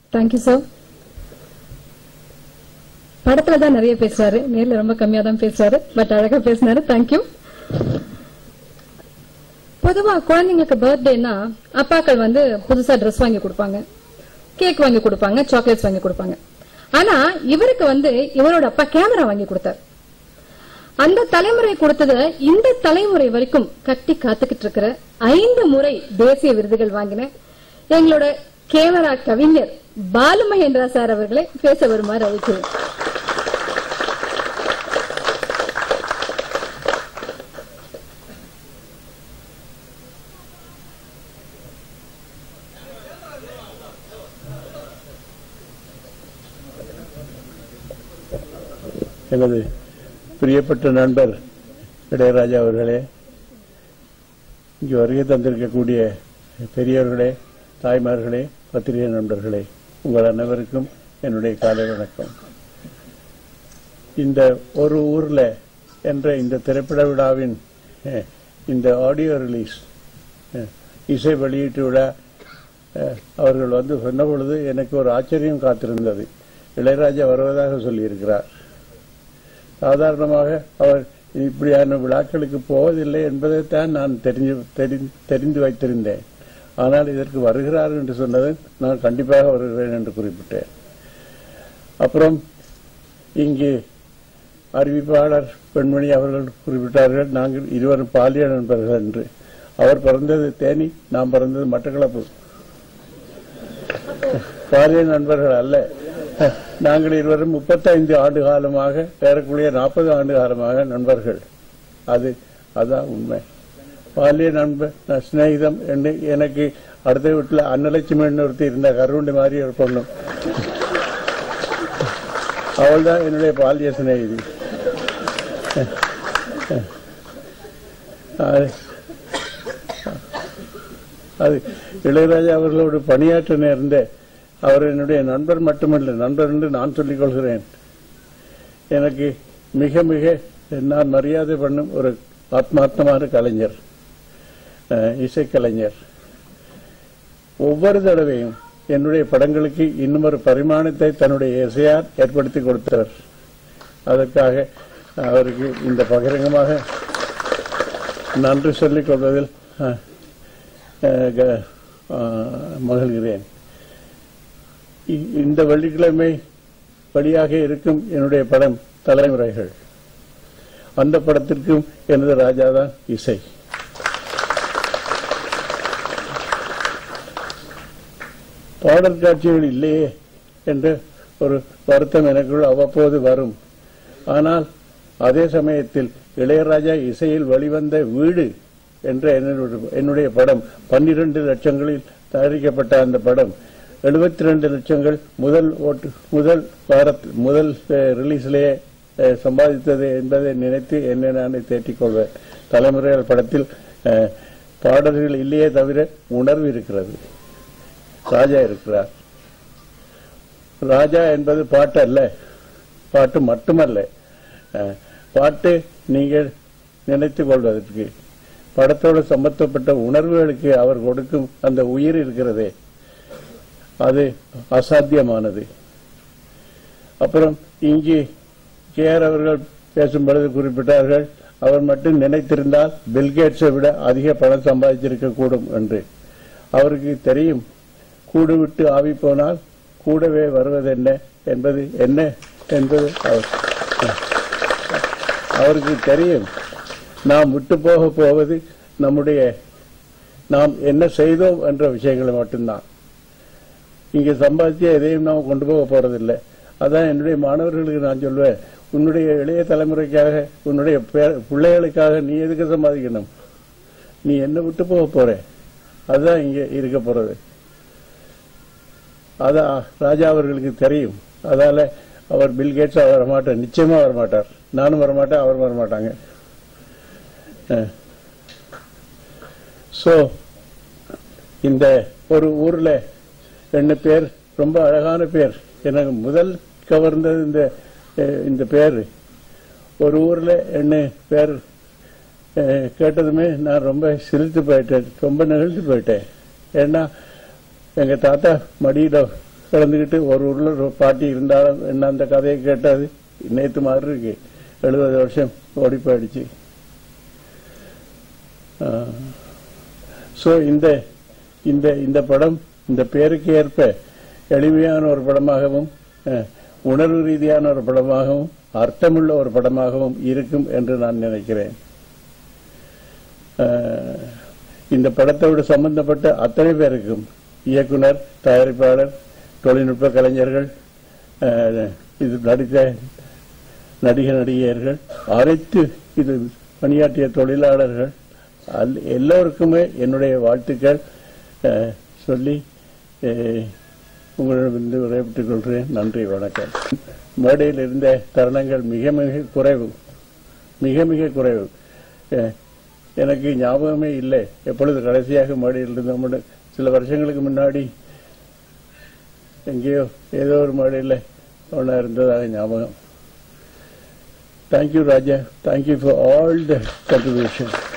thank you sir படத்துல தான் நிறைய பேசுறாரு நேர்ல ரொம்ப கம்மியா தான் பேசுறாரு பட் அழகா பேசினாரு தேங்க்யூ பொதுவா குழந்தைங்களுக்கு பர்த்டேனா அப்பாக்கள் வந்து புதுசா ட்ரெஸ் வாங்கி கொடுப்பாங்க கேக் வாங்கி கொடுப்பாங்க சாக்லேட்ஸ் வாங்கி கொடுப்பாங்க ஆனா இவருக்கு வந்து இவரோட அப்பா கேமரா வாங்கி கொடுத்தார் அந்த தலைமுறை கொடுத்தத இந்த தலைமுறை வரைக்கும் கட்டி காத்துக்கிட்டு இருக்கிற ஐந்து முறை தேசிய விருதுகள் வாங்கின எங்களோட கேமரா கவிஞர் பாலு மகேந்திரா சார் அவர்களை பேச வருமாறு அழைக்கிறேன் எனது பிரியப்பட்ட நண்பர் இளையராஜா அவர்களே இங்கு வருகை தந்திருக்கக்கூடிய பெரியவர்களே தாய்மார்களே பத்திரிகை நண்பர்களே உங்கள் அனைவருக்கும் என்னுடைய காலை வணக்கம் இந்த ஒரு ஊர்ல என்ற இந்த திரைப்பட விழாவின் அஹ், இந்த ஆடியோ ரிலீஸ் அஹ், இசை வெளியீட்டு விழா அஹ், அவர்கள் வந்து சொன்ன பொழுது எனக்கு ஒரு ஆச்சரியம் காத்திருந்தது இளையராஜா வருவதாக சொல்லியிருக்கிறார் சாதாரணமாக அவர் இப்படியான விழாக்களுக்கு போவதில்லை என்பதைத்தான் நான் தெரிஞ்சு தெரி- தெரிந்து வைத்திருந்தேன் ஆனால் இதற்கு வருகிறார் என்று சொன்னது நான் கண்டிப்பாக வருகிறேன் என்று குறிப்பிட்டேன் அப்புறம் இங்கு அறிவிப்பாளர் பெண்மணி அவர்கள் குறிப்பிட்டார்கள் நாங்கள் இருவரும் பாலிய நண்பர்கள் என்று அவர் பிறந்தது தேனி நாம் பிறந்தது மட்டக்களப்பு பாலிய நண்பர்கள் அல்ல நாங்கள் இருவரும் முப்பத்தைந்து ஆண்டு காலமாக ஏறக்குறைய நாற்பது ஆண்டு காலமாக நண்பர்கள் அது அதான் உண்மை பாலிய நண்பர் நான் சிநேகிதம் என்று எனக்கு அடுத்த வீட்டில் அன்னலட்சுமி ஒருத்தி இருந்த கருவுண்டி மாதிரி ஒரு பொண்ணு அவள் தான் என்னுடைய பாலிய சிநேகிதி அது- அது இளையராஜா அவர்களோடு பணியாற்ற நேர்ந்த அவர் என்னுடைய நண்பர் மட்டுமல்ல நண்பர் என்று நான் சொல்லிக் கொள்கிறேன் எனக்கு மிக மிக நான் மரியாதை பண்ணும் ஒரு ஆத்மார்த்தமான கலைஞர் அஹ், இசைக்கலைஞர் ஒவ்வொரு தடவையும் என்னுடைய படங்களுக்கு இன்னும் ஒரு பரிமாணத்தை தன்னுடைய இசையால் ஏற்படுத்தி கொடுத்தவர் அதற்காக அவருக்கு இந்த பகிரங்கமாக நன்றி சொல்லிக் கொள்வதில் அஹ், அஹ், க- அஹ், மகிழ்கிறேன் இ- இந்த வெள்ளிக்கிழமை வெளியாக இருக்கும் என்னுடைய படம் தலைமுறைகள் அந்த படத்திற்கும் எனது ராஜாதான் இசை பாடல் காட்சிகள் இல்லையே என்ற ஒரு வருத்தம் எனக்குள் அவ்வப்போது வரும் ஆனால் அதே சமயத்தில் இளையராஜா இசையில் வெளிவந்த வீடு என்ற என்னுடைய- என்னுடைய படம் பன்னிரண்டு லட்சங்களில் தயாரிக்கப்பட்ட அந்த படம் எழுபத்தி ரெண்டு லட்சங்கள் முதல் ஓட்டு முதல் வாரத்தில் முதல் அஹ், ரிலீஸிலேயே அஹ், சம்பாதித்தது என்பதை நினைத்து என்னை நானே தேற்றிக் கொள்வேன் தலைமுறைகள் படத்தில் அஹ், பாடல்கள் இல்லையே தவிர உணர்வு இருக்கிறது ராஜா இருக்கிறார் ராஜா என்பது பாட்டு அல்ல பாட்டு மட்டுமல்ல அஹ், பாட்டு நீங்கள் நினைத்துக் கொள்வதற்கு படத்தோடு சம்பந்தப்பட்ட உணர்வுகளுக்கு அவர் கொடுக்கும் அந்த உயிர் இருக்கிறதே அது அசாத்தியமானது அப்புறம் இங்கே கேஆர் அவர்கள் பேசும் பொழுது குறிப்பிட்டார்கள் அவர் மட்டும் நினைத்திருந்தால் பில்கேட்ஸை விட அதிக பணம் சம்பாதிச்சிருக்க கூடும் என்று அவருக்கு தெரியும் கூடு விட்டு ஆவி போனால் கூடவே வருவது என்ன என்பது என்ன என்பது அவர் அவருக்கு தெரியும் நாம் விட்டு போக போவது நம்முடைய நாம் என்ன செய்தோம் என்ற விஷயங்களை மட்டும்தான் இங்க சம்பாதிச்சு எதையும் நாம் கொண்டு போக போறதில்லை அதான் என்னுடைய மாணவர்களுக்கு நான் சொல்லுவேன் உன்னுடைய இளைய தலைமுறைக்காக உன்னுடைய பே- பிள்ளைகளுக்காக நீ எதுக்கு சம்பாதிக்கணும் நீ என்ன விட்டு போக போற அதுதான் இங்க இருக்க போறது அதான் ராஜா அவர்களுக்கு தெரியும் அதால அவர் பில் கேட்ஸ் வரமாட்டார் நிச்சயமா வரமாட்டார் நானும் வரமாட்டேன் அவர் வரமாட்டாங்க சோ இந்த ஒரு ஊர்ல ரெண்டு பேர் ரொம்ப அழகான பேர் எனக்கு முதல் கவர்ந்தது இந்த அஹ், இந்த பேர் ஒரு ஊர்ல என்ன பேர் அஹ், கேட்டதுமே நான் ரொம்ப சிரித்து போயிட்டேன் ரொம்ப நெகிழ்ந்து போயிட்டேன் ஏன்னா எங்க தாத்தா மடியில கிடந்துக்கிட்டு ஒரு ஊர்ல ஒரு பாட்டி இருந்தாலும் என்ன அந்த கதையை கேட்டது நேத்து மாதிரி இருக்கு எழுபது வருஷம் ஓடி போயிடுச்சு ஸோ இந்த இந்த இந்த படம் இந்த பேருக்கு ஏற்ப எளிமையான ஒரு படமாகவும் அஹ், உணர்வு ரீதியான ஒரு படமாகவும் அர்த்தமுள்ள ஒரு படமாகவும் இருக்கும் என்று நான் நினைக்கிறேன் அஹ், இந்த படத்தோடு சம்பந்தப்பட்ட அத்தனை பேருக்கும் இயக்குனர் தயாரிப்பாளர் தொழில்நுட்ப கலைஞர்கள் அஹ், இது நடித்த நடிக நடிகையர்கள் அனைத்து இது பணியாற்றிய தொழிலாளர்கள் அல்- எல்லோருக்குமே என்னுடைய வாழ்த்துக்கள் அஹ், சொல்லி அஹ், உங்களிடமிருந்து விடைபெற்றுக் கொள்கிறேன் நன்றி வணக்கம் மேடையில் இருந்த தருணங்கள் மிக மிக குறைவு மிக மிக குறைவு அஹ், எனக்கு ஞாபகமே இல்லை எப்பொழுது கடைசியாக மேடையில் இருந்தோம்னு சில வருஷங்களுக்கு முன்னாடி எங்கேயோ ஏதோ ஒரு மேடையில் ஒன்றா இருந்ததாக ஞாபகம் thank you Raja thank you for all the contribution